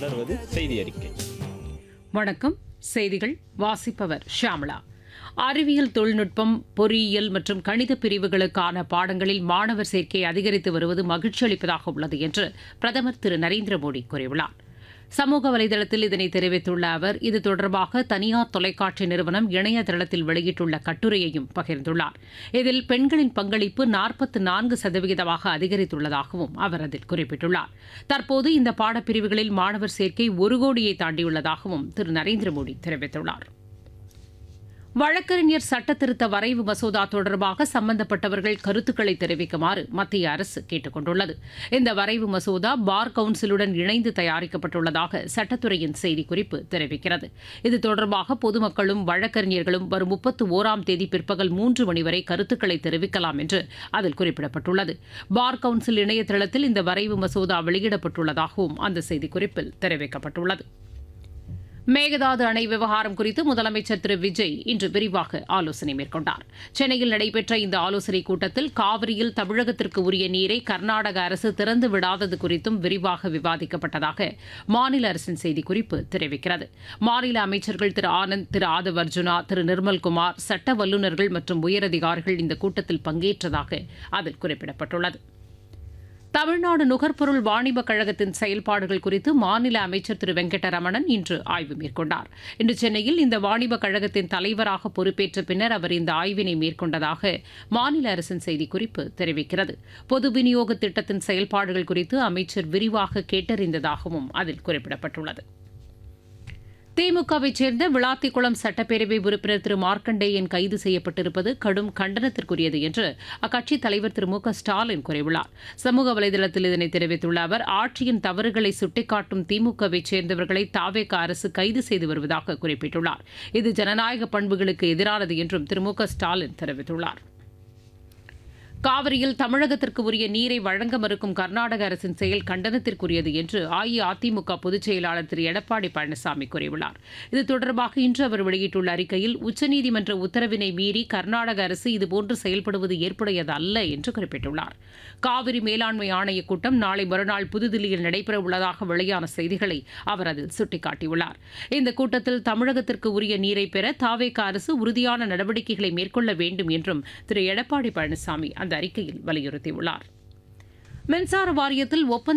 தொடர்வது செய்தி அறிக்கை வணக்கம் செய்திகள் வாசிப்பவர் ஷியாமளா அறிவியல் தொழில்நுட்பம் பொறியியல் மற்றும் கணித பிரிவுகளுக்கான பாடங்களில் மாணவர் சேர்க்கை அதிகரித்து வருவது மகிழ்ச்சி அளிப்பதாக உள்ளது என்று பிரதமர் திரு நரேந்திர மோடி கூறியுள்ளார் சமூக வலைதளத்தில் இதனை தெரிவித்துள்ள அவர் இது தொடர்பாக தனியார் தொலைக்காட்சி நிறுவனம் இணையதளத்தில் வெளியிட்டுள்ள கட்டுரையையும் பகிர்ந்துள்ளார் இதில் பெண்களின் பங்களிப்பு நாற்பத்தி நான்கு சதவிகிதமாக அதிகரித்துள்ளதாகவும் அவர் அதில் குறிப்பிட்டுள்ளார் தற்போது இந்த பாடப்பிரிவுகளில் மாணவர் சேர்க்கை ஒரு கோடியை தாண்டியுள்ளதாகவும் திரு நரேந்திர மோடி தெரிவித்துள்ளார் வழக்கறிஞர் சட்டத்திருத்த வரைவு மசோதா தொடர்பாக சம்பந்தப்பட்டவர்கள் கருத்துக்களை தெரிவிக்குமாறு மத்திய அரசு கேட்டுக் கொண்டுள்ளது இந்த வரைவு மசோதா பார் கவுன்சிலுடன் இணைந்து தயாரிக்கப்பட்டுள்ளதாக சட்டத்துறையின் செய்திக்குறிப்பு தெரிவிக்கிறது இது தொடர்பாக பொதுமக்களும் வழக்கறிஞர்களும் வரும் முப்பத்து ஓராம் தேதி பிற்பகல் மூன்று மணி வரை கருத்துக்களை தெரிவிக்கலாம் என்று அதில் குறிப்பிடப்பட்டுள்ளது பார் கவுன்சில் இணையதளத்தில் இந்த வரைவு மசோதா வெளியிடப்பட்டுள்ளதாகவும் அந்த செய்திக்குறிப்பில் தெரிவிக்கப்பட்டுள்ளது மேகதாது அணை விவகாரம் குறித்து முதலமைச்சர் திரு விஜய் இன்று விரிவாக ஆலோசனை மேற்கொண்டார் சென்னையில் நடைபெற்ற இந்த ஆலோசனைக் கூட்டத்தில் காவிரியில் தமிழகத்திற்கு உரிய நீரை கர்நாடக அரசு திறந்து விடாதது குறித்தும் விரிவாக விவாதிக்கப்பட்டதாக மாநில அரசின் செய்திக்குறிப்பு தெரிவிக்கிறது மாநில அமைச்சர்கள் திரு ஆனந்த் திரு ஆதவ் அர்ஜுனா திரு நிர்மல்குமார் சட்ட வல்லுநர்கள் மற்றும் உயரதிகாரிகள் இந்த கூட்டத்தில் பங்கேற்றதாக அதில் குறிப்பிடப்பட்டுள்ளது தமிழ்நாடு நுகர்பொருள் வாணிபக் கழகத்தின் செயல்பாடுகள் குறித்து மாநில அமைச்சர் திரு வெங்கடரமணன் இன்று ஆய்வு மேற்கொண்டார் இன்று சென்னையில் இந்த வாணிபக் கழகத்தின் தலைவராக பொறுப்பேற்ற பின்னர் அவர் இந்த ஆய்வினை மேற்கொண்டதாக மாநில அரசின் செய்திக்குறிப்பு தெரிவிக்கிறது பொது விநியோக திட்டத்தின் செயல்பாடுகள் குறித்து அமைச்சர் விரிவாக கேட்டறிந்ததாகவும் அதில் குறிப்பிடப்பட்டுள்ளது திமுகவைச் சேர்ந்த விளாத்திக்குளம் சட்டப்பேரவை உறுப்பினர் திரு மார்க்கண்டேயன் கைது செய்யப்பட்டிருப்பது கடும் கண்டனத்திற்குரியது என்று அக்கட்சித் தலைவர் திரு மு க ஸ்டாலின் கூறியுள்ளார் சமூக வலைதளத்தில் இதனை தெரிவித்துள்ள அவர் ஆட்சியின் தவறுகளை சுட்டிக்காட்டும் திமுகவைச் சேர்ந்தவர்களை தாவேக அரசு கைது செய்து வருவதாக குறிப்பிட்டுள்ளார் இது ஜனநாயக பண்புகளுக்கு எதிரானது என்றும் திரு மு க ஸ்டாலின் தெரிவித்துள்ளார் காவிரியில் தமிழகத்திற்கு உரிய நீரை வழங்க மறுக்கும் கர்நாடக அரசின் செயல் கண்டனத்திற்குரியது என்று அஇஅதிமுக பொதுச் செயலாளர் திரு எடப்பாடி பழனிசாமி கூறியுள்ளார் இது தொடர்பாக இன்று அவர் வெளியிட்டுள்ள அறிக்கையில் உச்சநீதிமன்ற உத்தரவினை மீறி கர்நாடக அரசு இதுபோன்று செயல்படுவது ஏற்புடையது அல்ல என்று குறிப்பிட்டுள்ளார் காவிரி மேலாண்மை ஆணையக் கூட்டம் நாளை மறுநாள் புதுதில்லியில் நடைபெறவுள்ளதாக வெளியான செய்திகளை அவர் அதில் சுட்டிக்காட்டியுள்ளார் இந்த கூட்டத்தில் தமிழகத்திற்கு உரிய நீரை பெற தாவேக அரசு உறுதியான நடவடிக்கைகளை மேற்கொள்ள வேண்டும் என்றும் திரு எடப்பாடி பழனிசாமி அந்த அறிக்கையில் வலியுறுத்தியுள்ளார் மின்சார வாரியத்தில் ஒப்பந்த